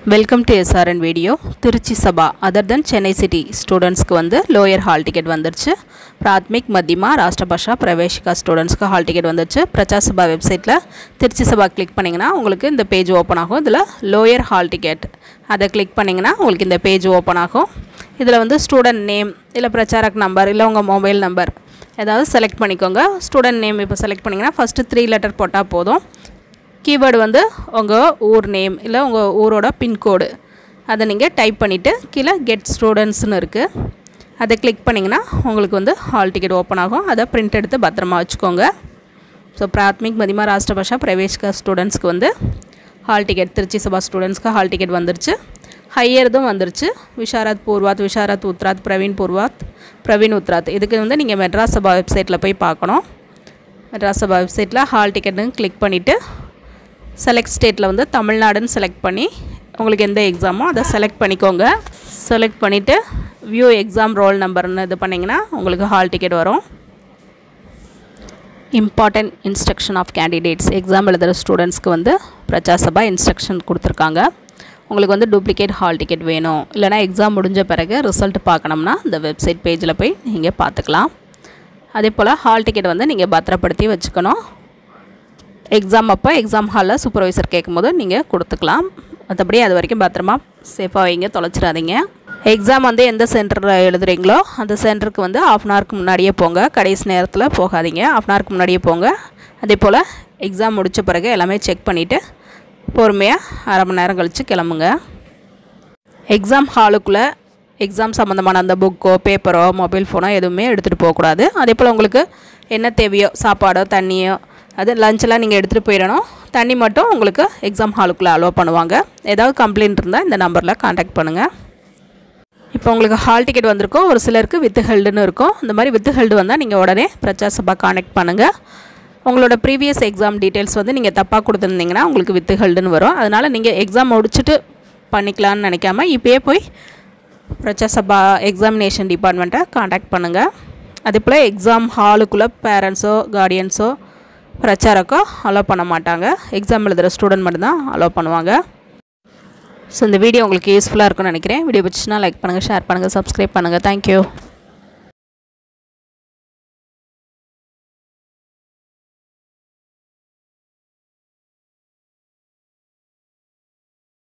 welcome to SRN video Trichy Sabha other then Chennai city ஸ்டூடெண்ட்ஸ்க்கு வந்து lower hall ticket வந்துருச்சு பிராத்மிக் மத்தியமா ராஷ்டிரபாஷா பிரவேஷிகா ஸ்டூடெண்ட்ஸ்க்கு ஹால் டிக்கெட் வந்துருச்சு பிரச்சா சபா வெப்சைட்டில் திருச்சி சபா கிளிக் பண்ணிங்கன்னா உங்களுக்கு இந்த பேஜ் ஓப்பன் ஆகும் இதில் லோயர் ஹால் டிக்கெட் அதை கிளிக் பண்ணிங்கன்னா உங்களுக்கு இந்த பேஜ் ஓப்பன் ஆகும் இதில் வந்து ஸ்டூடெண்ட் நேம் இல்லை பிரச்சாரக் நம்பர் இல்லை உங்கள் மொபைல் நம்பர் ஏதாவது செலக்ட் பண்ணிக்கோங்க ஸ்டூடெண்ட் நேம் இப்போ செலக்ட் பண்ணிங்கன்னா ஃபஸ்ட்டு த்ரீ லெட்டர் போட்டால் போதும் கீவேர்டு வந்து உங்கள் ஊர் நேம் இல்லை உங்கள் ஊரோட பின்கோடு அதை நீங்கள் டைப் பண்ணிவிட்டு கீழே கெட் ஸ்டூடெண்ட்ஸ்னு இருக்குது அதை கிளிக் பண்ணிங்கன்னா உங்களுக்கு வந்து ஹால் டிக்கெட் ஓப்பன் ஆகும் அதை பிரிண்ட் எடுத்து பத்திரமா வச்சுக்கோங்க ஸோ பிராத்மிக் மதிமா ராஷ்டிரபாஷா பிரவேஷ்கா ஸ்டூடெண்ட்ஸ்க்கு வந்து ஹால் டிக்கெட் திருச்சி சபா ஸ்டூடெண்ட்ஸ்க்கு ஹால் டிக்கெட் வந்துருச்சு ஹையர்தும் வந்துருச்சு விஷாரத் பூர்வாத் விஷாரத் உத்ராத் பிரவீன் பூர்வாத் பிரவீன் உத்ராத் இதுக்கு வந்து நீங்கள் மெட்ராஸ் சபா வெப்சைட்டில் போய் பார்க்கணும் மெட்ராஸ் சபா வெப்சைட்டில் ஹால் டிக்கெட்டுன்னு கிளிக் பண்ணிவிட்டு செலக்ட் ஸ்டேட்டில் வந்து தமிழ்நாடுன்னு செலக்ட் பண்ணி உங்களுக்கு எந்த எக்ஸாமோ அதை செலக்ட் பண்ணிக்கோங்க செலக்ட் பண்ணிவிட்டு வியூ எக்ஸாம் ரோல் நம்பர்னு இது பண்ணிங்கன்னா உங்களுக்கு ஹால் டிக்கெட் வரும் important instruction of candidates exam எழுதுகிற ஸ்டூடெண்ட்ஸ்க்கு வந்து பிரச்சா சபா இன்ஸ்ட்ரக்ஷன் கொடுத்துருக்காங்க உங்களுக்கு வந்து டூப்ளிகேட் ஹால் டிக்கெட் வேணும் இல்லைனா எக்ஸாம் முடிஞ்ச பிறகு ரிசல்ட் பார்க்கணும்னா இந்த வெப்சைட் பேஜில் போய் நீங்கள் பார்த்துக்கலாம் அதே போல் ஹால் டிக்கெட் வந்து நீங்கள் பத்திரப்படுத்தி வச்சுக்கணும் எக்ஸாம் அப்போ எக்ஸாம் ஹாலில் சூப்பர்வைசர் கேட்கும்போது நீங்கள் கொடுத்துக்கலாம் மற்றபடி அது வரைக்கும் பத்திரமா சேஃபாக வைங்க தொலைச்சிடாதீங்க எக்ஸாம் வந்து எந்த சென்டரில் எழுதுறீங்களோ அந்த சென்டருக்கு வந்து ஆஃப் அன் ஹவருக்கு முன்னாடியே போங்க கடைசி நேரத்தில் போகாதீங்க ஆஃப் அன் ஹவருக்கு முன்னாடியே போங்க அதே போல் எக்ஸாம் முடித்த பிறகு எல்லாமே செக் பண்ணிவிட்டு பொறுமையாக அரை மணி நேரம் கழித்து கிளம்புங்க எக்ஸாம் ஹாலுக்குள்ளே எக்ஸாம் சம்மந்தமான அந்த புக்கோ பேப்பரோ மொபைல் ஃபோனோ எதுவுமே எடுத்துகிட்டு போகக்கூடாது அதே போல் உங்களுக்கு என்ன தேவையோ சாப்பாடோ தண்ணியோ அது லஞ்செல்லாம் நீங்கள் எடுத்துகிட்டு போயிடணும் தண்ணி மட்டும் உங்களுக்கு எக்ஸாம் ஹாலுக்குள்ளே அலோவ் பண்ணுவாங்க ஏதாவது கம்ப்ளைண்ட் இருந்தால் இந்த நம்பரில் காண்டாக்ட் பண்ணுங்கள் இப்போ உங்களுக்கு ஹால் டிக்கெட் வந்திருக்கும் ஒரு சிலருக்கு வித்து ஹெல்டுன்னு இருக்கும் இந்த மாதிரி வித்து ஹெல்டு வந்தால் நீங்கள் உடனே பிரச்சா சபா காண்டாக்ட் பண்ணுங்கள் உங்களோட ப்ரீவியஸ் எக்ஸாம் டீட்டெயில்ஸ் வந்து நீங்கள் தப்பாக கொடுத்துருந்தீங்கன்னா உங்களுக்கு வித்து ஹெல்டுன்னு வரும் அதனால் நீங்கள் எக்ஸாம் முடிச்சுட்டு பண்ணிக்கலான்னு நினைக்காம இப்போயே போய் பிரச்சா சபா எக்ஸாமினேஷன் டிபார்ட்மெண்ட்டை காண்டாக்ட் பண்ணுங்கள் அதே போல் எக்ஸாம் ஹாலுக்குள்ளே பேரண்ட்ஸோ கார்டியன்ஸோ பிரச்சாரக்கோ அலோவ் பண்ண மாட்டாங்க எக்ஸாம் எழுதுகிற ஸ்டூடெண்ட் மட்டும்தான் அலோவ் பண்ணுவாங்க ஸோ இந்த வீடியோ உங்களுக்கு யூஸ்ஃபுல்லாக இருக்கும்னு நினைக்கிறேன் வீடியோ பிடிச்சினா லைக் பண்ணுங்கள் ஷேர் பண்ணுங்கள் சப்ஸ்கிரைப் பண்ணுங்கள் தேங்க்யூ